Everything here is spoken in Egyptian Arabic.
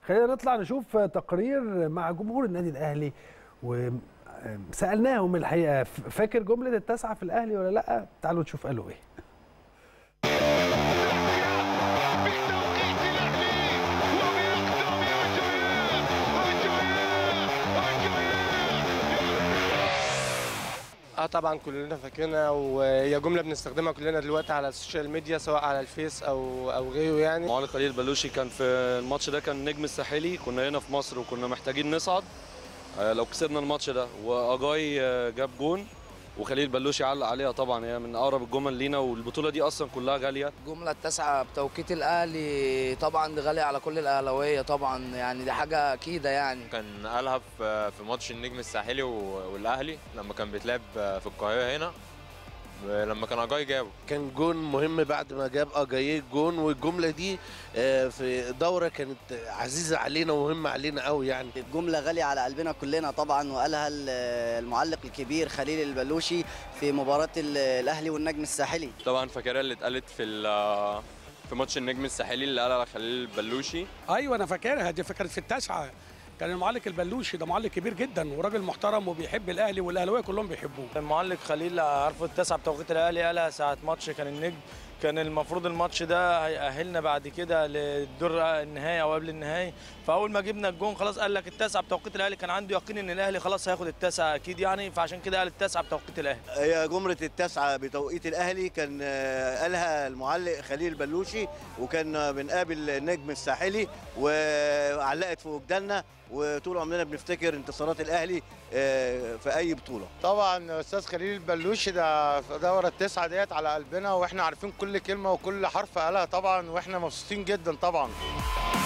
خلينا نطلع نشوف تقرير مع جمهور النادي الاهلي وسالناهم الحقيقه فاكر جمله التاسعه في الاهلي ولا لا تعالوا نشوف قالوا ايه اه طبعا كلنا فاكرينها وهي جمله بنستخدمها كلنا دلوقتي على السوشيال ميديا سواء على الفيس او او غيره يعني معالي خليل بلوشي كان في الماتش ده كان نجم الساحلي كنا هنا في مصر وكنا محتاجين نصعد آه، لو كسبنا الماتش ده واجاي آه، جاب جون وخليل بلوشي علق عليها طبعا هي من اقرب الجمل لينا والبطوله دي اصلا كلها غاليه الجملة التاسعة بتوقيت الأهلي طبعا دي غالية على كل الأهلاوية طبعا يعني دي حاجة أكيدة يعني كان قالها في في ماتش النجم الساحلي و- والاهلي لما كان بيتلعب في القاهره هنا لما كان اجاي جابه كان جون مهم بعد ما جاب اجاييه جون والجمله دي آه، في دوره كانت عزيزه علينا ومهمه علينا قوي يعني الجملة غالية على قلبنا كلنا طبعا وقالها ال- المعلق الكبير خليل البلوشي في مباراة ال- الأهلي والنجم الساحلي طبعا فاكرها اللي اتقالت في ال- في ماتش النجم الساحلي اللي قالها خليل بلوشي ايوه انا فاكرها دي فكرت في التاسعه كان المعلق البلوشي ده معلق كبير جدا وراجل محترم وبيحب الاهلي والاهلاويه كلهم بيحبوه المعلق خليل عارفه التاسعه بتوقيت الاهلي قالها ساعه ماتش كان النجم كان المفروض الماتش ده هيأهلنا بعد كده للدور النهائي او قبل النهائي فاول ما جبنا الجون خلاص قال لك التاسعه بتوقيت الاهلي كان عنده يقين ان الاهلي خلاص هياخد التاسعه اكيد يعني فعشان كده قال التاسعه بتوقيت الاهلي هي جملة التاسعة بتوقيت الأهلي كان آه، قالها المعلق خليل البلوشي وكان آه، بنقابل النجم الساحلي وعلقت في وجداننا وطول عمرنا بنفتكر انتصارات الأهلي آه، في أي بطولة طبعا استاذ خليل البلوشي ده في دوره التسعه ديت على قلبنا واحنا عارفين كل كلمه وكل حرف قالها طبعا واحنا مبسوطين جدا طبعا